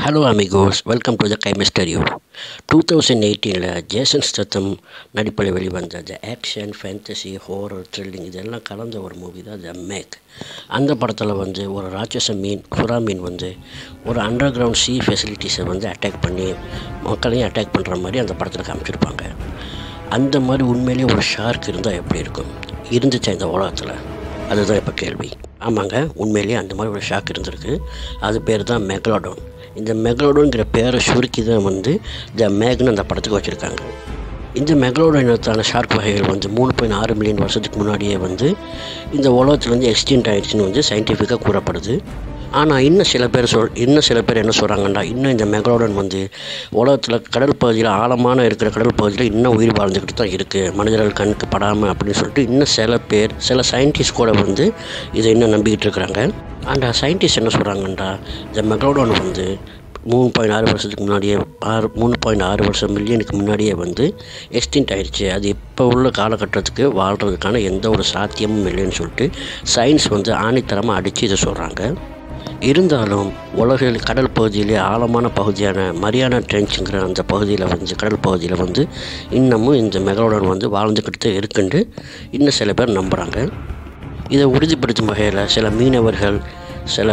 hello amigos welcome to the கைம studio two thousand எயிட்டீனில் Jason Statham நடிப்பில் வெளிவந்த the action fantasy horror thrilling இதெல்லாம் கலந்த ஒரு மூவி தான் த மேக் அந்த படத்தில் வந்து ஒரு ராட்சச மீன் சுறா மீன் வந்து ஒரு அண்டர் கிரவுண்ட் சி ஃபெசிலிட்டிஸை வந்து அட்டாக் பண்ணி மக்களையும் அட்டாக் பண்ணுற மாதிரி அந்த படத்தில் காமிச்சிருப்பாங்க அந்த மாதிரி உண்மையிலேயே ஒரு ஷார்க் இருந்தால் எப்படி இருக்கும் இருந்துச்சா இந்த உலகத்தில் அதுதான் இப்போ கேள்வி ஆமாங்க உண்மையிலேயே அந்த மாதிரி ஒரு ஷாக் இருந்திருக்கு அது பேர் தான் மெக்லாடோன் இந்த மெக்லோடோங்கிற பேரை சுருக்கி தான் வந்து த மேக்னு அந்த படத்துக்கு வச்சுருக்காங்க இந்த மெக்லோடோ இனத்தான ஷார்க் வகைகள் வந்து மூணு பாயிண்ட் ஆறு மில்லியன் வருஷத்துக்கு முன்னாடியே வந்து இந்த உலகத்தில் வந்து எக்ஸ்டென்ட் ஆகிடுச்சின்னு வந்து சயின்டிஃபிக்காக கூறப்படுது ஆனால் இன்னும் சில பேர் சொல் இன்னும் சில பேர் என்ன சொல்கிறாங்கன்னா இன்னும் இந்த மெக்லோடன் வந்து உலகத்தில் கடல் பகுதியில் ஆழமான இருக்கிற கடல் பகுதியில் இன்னும் உயிர் வாழ்ந்துக்கிட்டு தான் இருக்குது மனிதர்கள் கண்ணுக்கு படாமல் அப்படின்னு சொல்லிட்டு இன்னும் சில பேர் சில சயின்டிஸ்ட் கூட வந்து இதை இன்னும் நம்பிக்கிட்டு இருக்கிறாங்க அந்த சயின்டிஸ்ட் என்ன சொல்கிறாங்கன்றா இந்த மெக்லோடோன் வந்து மூணு பாயிண்ட் ஆறு வருஷத்துக்கு முன்னாடியே ஆறு மூணு பாயிண்ட் ஆறு வருஷம் மில்லியனுக்கு முன்னாடியே வந்து எக்ஸ்டின்ட் ஆயிடுச்சு அது இப்போ உள்ள காலகட்டத்துக்கு வாழ்கிறதுக்கான எந்த ஒரு சாத்தியமும் இல்லைன்னு சொல்லிட்டு சயின்ஸ் வந்து ஆணித்தரமாக அடித்து இதை சொல்கிறாங்க இருந்தாலும் உலகில் கடல் பகுதியிலே ஆழமான பகுதியான மரியானா ட்ரென்ச்சுங்கிற அந்த பகுதியில் வந்து கடல் பகுதியில் வந்து இன்னமும் இந்த மெகலோடன் வந்து வாழ்ந்துக்கிட்டு இருக்குன்னு இன்னும் சில பேர் நம்புகிறாங்க இதை உறுதிப்படுத்தும் வகையில் சில மீனவர்கள் சில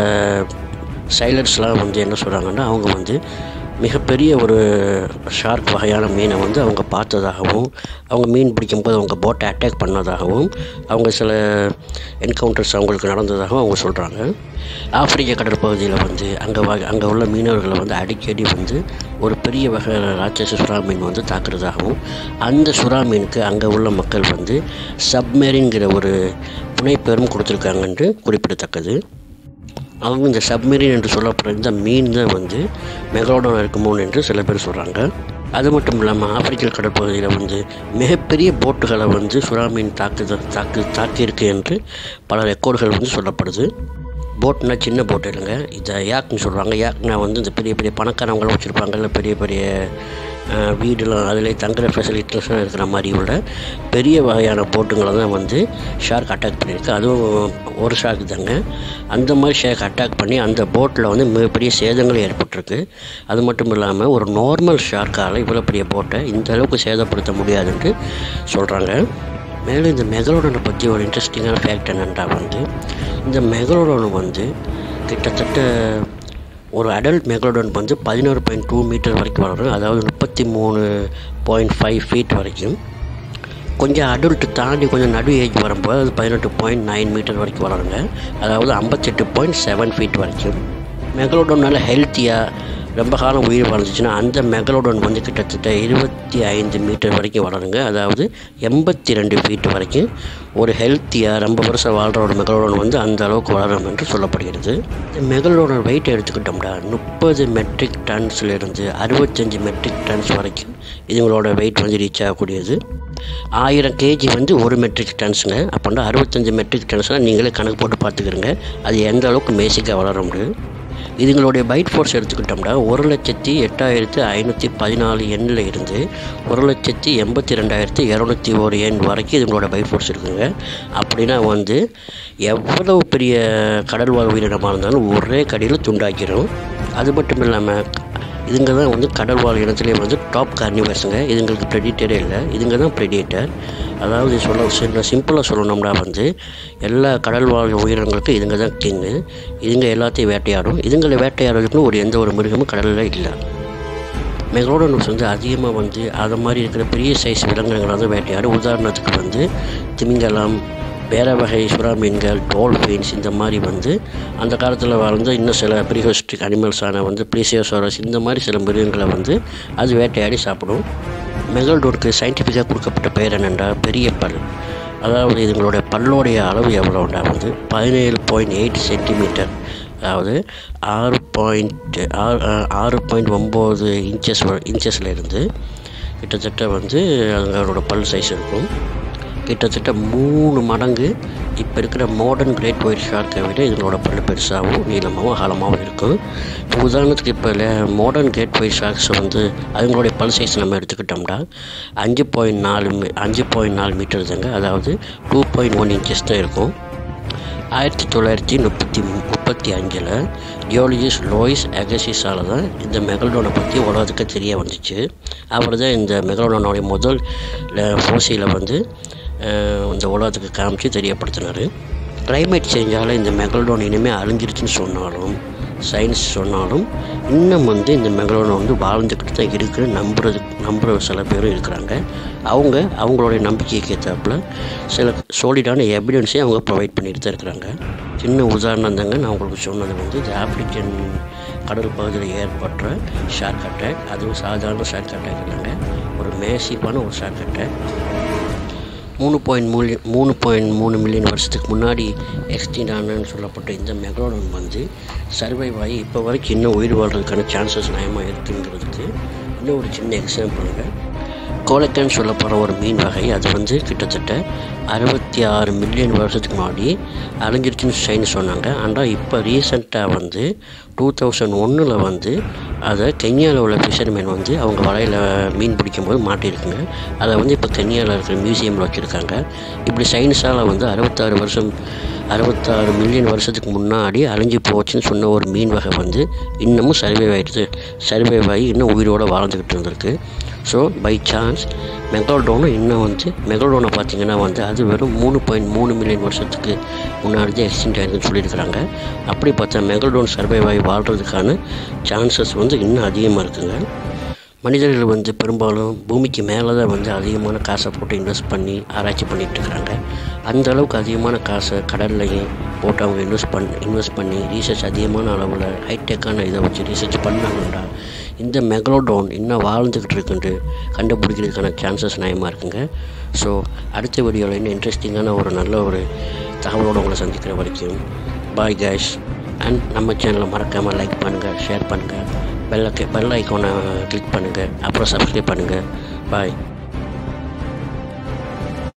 சைலர்ஸ்லாம் வந்து என்ன சொல்கிறாங்கன்னா அவங்க வந்து மிகப்பெரிய ஒரு ஷார்க் வகையான மீனை வந்து அவங்க பார்த்ததாகவும் அவங்க மீன் பிடிக்கும்போது அவங்க போட்டை அட்டாக் பண்ணதாகவும் அவங்க சில என்கவுண்டர்ஸ் அவங்களுக்கு நடந்ததாகவும் அவங்க சொல்கிறாங்க ஆப்பிரிக்க கடற்பகுதியில் வந்து அங்கே வ அங்கே உள்ள மீனவர்களை வந்து அடிக்கடி வந்து ஒரு பெரிய வகை ராட்சச சுறா மீன் வந்து தாக்குறதாகவும் அந்த சுறா மீனுக்கு அங்கே உள்ள மக்கள் வந்து சப்மெரின்கிற ஒரு புனைப்பெரும் கொடுத்துருக்காங்கன்ட்டு குறிப்பிடத்தக்கது அவங்க இந்த சப்மெரின் என்று சொல்லப்படுற இந்த மீன் தான் வந்து மெகலோடோன் இருக்குமோ என்று சில பேர் சொல்கிறாங்க அது மட்டும் இல்லாமல் ஆப்பிரிக்கல் கடற்பகுதியில் வந்து மிகப்பெரிய போட்டுகளை வந்து சுறா மீன் தாக்குதல் தாக்கு தாக்கியிருக்கு என்று பல ரெக்கார்டுகள் வந்து சொல்லப்படுது போட்னா சின்ன போட்டு இல்லைங்க இதை யாக்னு சொல்கிறாங்க யாக்னா வந்து இந்த பெரிய பெரிய பணக்காரவங்களும் வச்சுருப்பாங்கல்ல பெரிய பெரிய வீடுலாம் அதிலே தங்குற ஃபெசிலிட்டிஸ்லாம் இருக்கிற மாதிரி உள்ள பெரிய வகையான போட்டுங்களை தான் வந்து ஷார்க் அட்டாக் பண்ணியிருக்கு அதுவும் ஒரு ஷார்க் தாங்க அந்த மாதிரி ஷார்க் அட்டாக் பண்ணி அந்த போட்டில் வந்து மிகப்பெரிய சேதங்கள் ஏற்பட்டிருக்கு அது மட்டும் இல்லாமல் ஒரு நார்மல் ஷார்க்கால் இவ்வளோ பெரிய போட்டை இந்த அளவுக்கு சேதப்படுத்த முடியாதுன்ட்டு சொல்கிறாங்க மேலும் இந்த மெகலோடனை பற்றி ஒரு இன்ட்ரெஸ்டிங்கான ஃபேக்ட் என்னென்றா வந்து இந்த மெகலோடோன் வந்து கிட்டத்தட்ட ஒரு அடல்ட் மெகலோடோன் வந்து பதினோரு பாயிண்ட் டூ மீட்டர் வரைக்கும் வளரும் அதாவது முப்பத்தி மூணு பாயிண்ட் ஃபைவ் ஃபீட் வரைக்கும் கொஞ்சம் அடல்ட்டு தாண்டி கொஞ்சம் நடு ஏஜ் வரும்போது அது பதினெட்டு பாயிண்ட் நைன் மீட்டர் வரைக்கும் வளருங்க அதாவது ஐம்பத்தெட்டு பாயிண்ட் செவன் ஃபீட் வரைக்கும் மெகலோடோன் நல்ல ஹெல்த்தியாக ரொம்ப காலம் உயிர் வாழ்ந்துச்சுன்னா அந்த மெகலோடோன் வந்து கிட்டத்தட்ட இருபத்தி ஐந்து மீட்டர் வரைக்கும் வளருங்க அதாவது எண்பத்தி ரெண்டு ஃபீட் வரைக்கும் ஒரு ஹெல்த்தியாக ரொம்ப வருஷம் வாழ்கிற ஒரு மெகலோடோன் வந்து அந்த அளவுக்கு வளரும் என்று சொல்லப்படுகிறது இந்த மெகலோடோன் வெயிட் எடுத்துக்கிட்டோம்னா முப்பது மெட்ரிக் டன்ஸ்லேருந்து அறுபத்தஞ்சு மெட்ரிக் டன்ஸ் வரைக்கும் இதுங்களோட வெயிட் வந்து ரீச் ஆகக்கூடியது ஆயிரம் கேஜி வந்து ஒரு மெட்ரிக் டன்ஸுங்க அப்படின்னா அறுபத்தஞ்சு மெட்ரிக் டன்ஸ்னால் நீங்களே கணக்கு போட்டு பார்த்துக்கிறங்க அது எந்த அளவுக்கு மேசிக்காக வளர முடியும் இதுங்களுடைய பைட் ஃபோர்ஸ் எடுத்துக்கிட்டோம்னா ஒரு லட்சத்தி எட்டாயிரத்து ஐநூற்றி பதினாலு எண்ணில் இருந்து ஒரு லட்சத்தி எண்பத்தி ரெண்டாயிரத்தி இரநூத்தி ஒரு எண் வரைக்கும் இதுங்களோட பைட் ஃபோர்ஸ் இருக்குங்க அப்படின்னா வந்து எவ்வளவு பெரிய கடல் வாழ் உயிரினமாக இருந்தாலும் ஒரே கடியில் துண்டாக்கிடும் அது மட்டும் இல்லாமல் இதுங்க தான் வந்து கடல் வாழ் இனத்துலேயே வந்து டாப் கார்னிவர்ஸுங்க இதுங்களுக்கு ப்ரெடிட்டரே இல்லை இதுங்க தான் ப்ரெடிட்டர் அதாவது சொல்ல சின்ன சிம்பிளாக சொல்லணும்னா வந்து எல்லா கடல் வாழ் உயிரினங்களுக்கும் இதுங்க தான் கிங்கு இதுங்க எல்லாத்தையும் வேட்டையாடும் இதுங்களை வேட்டையாடுறதுக்குன்னு ஒரு எந்த ஒரு மிருகமும் கடலில் இல்லை மெகலோடனஸ் வந்து அதிகமாக வந்து அதை மாதிரி இருக்கிற பெரிய சைஸ் விலங்கினங்களை வந்து வேட்டையாடும் உதாரணத்துக்கு வந்து திமிங்கலம் வேற வகை சுறா மீன்கள் டால்ஃபின்ஸ் இந்த மாதிரி வந்து அந்த காலத்தில் வாழ்ந்த இன்னும் சில ப்ரீஹோஸ்டிக் அனிமல்ஸான வந்து ப்ளீசியோசோரஸ் இந்த மாதிரி சில மிருகங்களை வந்து அது வேட்டையாடி சாப்பிடும் மெகல்டோனுக்கு சயின்டிஃபிக்காக கொடுக்கப்பட்ட பெயர் என்னென்றா பெரிய பல் அதாவது இதுங்களுடைய பல்லோடைய அளவு எவ்வளோண்டா வந்து பதினேழு பாயிண்ட் எயிட் சென்டிமீட்டர் அதாவது ஆறு பாயிண்ட் ஆறு ஆறு பாயிண்ட் ஒம்பது இன்ச்சஸ் இன்ச்சஸில் இருந்து கிட்டத்தட்ட வந்து அதோட பல் சைஸ் இருக்கும் கிட்டத்தட்ட மூணு மடங்கு இப்போ இருக்கிற மாடர்ன் கிரேட் ஒயிட் ஷார்க்கை விட இதனோட பல்லு பெருசாகவும் நீளமாகவும் அகலமாகவும் இருக்கும் இப்போ உதாரணத்துக்கு இப்போ மாடர்ன் கிரேட் ஒயிட் ஷார்க்ஸ் வந்து அதுங்களுடைய பல் சைஸ் நம்ம எடுத்துக்கிட்டோம்னா அஞ்சு பாயிண்ட் நாலு மீ அஞ்சு பாயிண்ட் நாலு மீட்டர் தாங்க அதாவது டூ பாயிண்ட் ஒன் இன்ச்சஸ் தான் இருக்கும் ஆயிரத்தி தொள்ளாயிரத்தி முப்பத்தி முப்பத்தி அஞ்சில் ஜியாலஜிஸ்ட் லோயிஸ் அகசிஸால் தான் இந்த மெகல்டோனை பற்றி உலகத்துக்கு தெரிய வந்துச்சு அவர் தான் இந்த மெகல்டோனோடைய முதல் ஃபோசியில் வந்து அஹ், இந்த உலகத்துக்கு காமிச்சு தெரியப்படுத்தினார் கிளைமேட் சேஞ்சால் இந்த மெகல்டோன் இனிமேல் அழிஞ்சிருச்சுன்னு சொன்னாலும் சயின்ஸ் சொன்னாலும் இன்னும் வந்து இந்த மெகலோன் வந்து வாழ்ந்துக்கிட்டு தான் இருக்குன்னு நம்புறது நம்புகிற சில பேரும் இருக்கிறாங்க அவங்க அவங்களுடைய நம்பிக்கைக்கு ஏற்றாப்புல சில சோலிடான எவிடன்ஸையும் அவங்க ப்ரொவைட் பண்ணிட்டு தான் இருக்கிறாங்க சின்ன உதாரணம் தாங்க நான் உங்களுக்கு சொன்னது வந்து இந்த ஆப்பிரிக்கன் கடல் பகுதியில் ஏற்பட்ட ஷார்க் அட்டாக் அதுவும் சாதாரண ஷார்க் அட்டாக் இல்லைங்க ஒரு மேசிவான ஒரு ஷார்க் அட்டாக் மூணு பாயிண்ட் மூணு மூணு பாயிண்ட் மூணு மில்லியன் வருஷத்துக்கு முன்னாடி எக்ஸ்டிண்ட் ஆனன்னு சொல்லப்பட்ட இந்த மெக்ரோடன் வந்து சர்வைவ் ஆகி இப்போ வரைக்கும் இன்னும் உயிர் வாழ்றதுக்கான சான்சஸ் நயமாக இருக்குங்கிறதுக்கு இன்னும் ஒரு சின்ன எக்ஸாம்பிளுங்க கோலக்கன் சொல்லப்படுற ஒரு மீன் வகை அது வந்து கிட்டத்தட்ட அறுபத்தி ஆறு மில்லியன் வருஷத்துக்கு முன்னாடி அழிஞ்சிருச்சுன்னு சைன்னு சொன்னாங்க ஆனால் இப்போ ரீசெண்டாக வந்து டூ தௌசண்ட் ஒன்றில் வந்து அதை கென்யாவில் உள்ள ஃபிஷர்மேன் வந்து அவங்க வலையில் மீன் பிடிக்கும்போது மாட்டியிருக்குங்க அதை வந்து இப்போ கென்யாவில் இருக்கிற மியூசியமில் வச்சுருக்காங்க இப்படி சயின்ஸால் வந்து அறுபத்தாறு வருஷம் அறுபத்தாறு மில்லியன் வருஷத்துக்கு முன்னாடி அழிஞ்சு போச்சுன்னு சொன்ன ஒரு மீன் வகை வந்து இன்னமும் சர்வே ஆகிடுது சர்வே ஆகி இன்னும் உயிரோடு வாழ்ந்துக்கிட்டு இருந்திருக்கு ஸோ பை சான்ஸ் மெகால்டோனும் இன்னும் வந்து மெகால்டோனை பார்த்தீங்கன்னா வந்து அது வெறும் மூணு பாயிண்ட் மூணு மில்லியன் வருஷத்துக்கு முன்னாடி தான் எக்ஸ்டெண்ட் ஆயிருக்குன்னு சொல்லியிருக்கிறாங்க அப்படி பார்த்தா மெகால்டோன் சர்வைவ் ஆகி வாழ்கிறதுக்கான சான்சஸ் வந்து இன்னும் அதிகமாக இருக்குங்க மனிதர்கள் வந்து பெரும்பாலும் பூமிக்கு மேலே தான் வந்து அதிகமான காசை போட்டு இன்வெஸ்ட் பண்ணி ஆராய்ச்சி பண்ணிகிட்டு இருக்கிறாங்க அந்த அளவுக்கு அதிகமான காசை கடல்லையும் போட்டு அவங்க இன்வெஸ்ட் பண் இன்வெஸ்ட் பண்ணி ரீசர்ச் அதிகமான அளவில் ஹைடெக்கான இதை வச்சு ரீசர்ச் பண்ணாங்கன்னா இந்த மெகலோடோன் இன்னும் வாழ்ந்துக்கிட்டு இருக்குன்ட்டு கண்டுபிடிக்கிறதுக்கான சான்சஸ் நயமாக இருக்குங்க ஸோ அடுத்த வீடியோவில் இன்னும் இன்ட்ரெஸ்டிங்கான ஒரு நல்ல ஒரு தகவலோடு உங்களை சந்திக்கிற வரைக்கும் பாய் கைஸ் அண்ட் நம்ம சேனலை மறக்காமல் லைக் பண்ணுங்கள் ஷேர் பண்ணுங்கள் பெல் பெல் ஐக்கானை கிளிக் பண்ணுங்கள் அப்புறம் சப்ஸ்கிரைப் பண்ணுங்கள் பாய்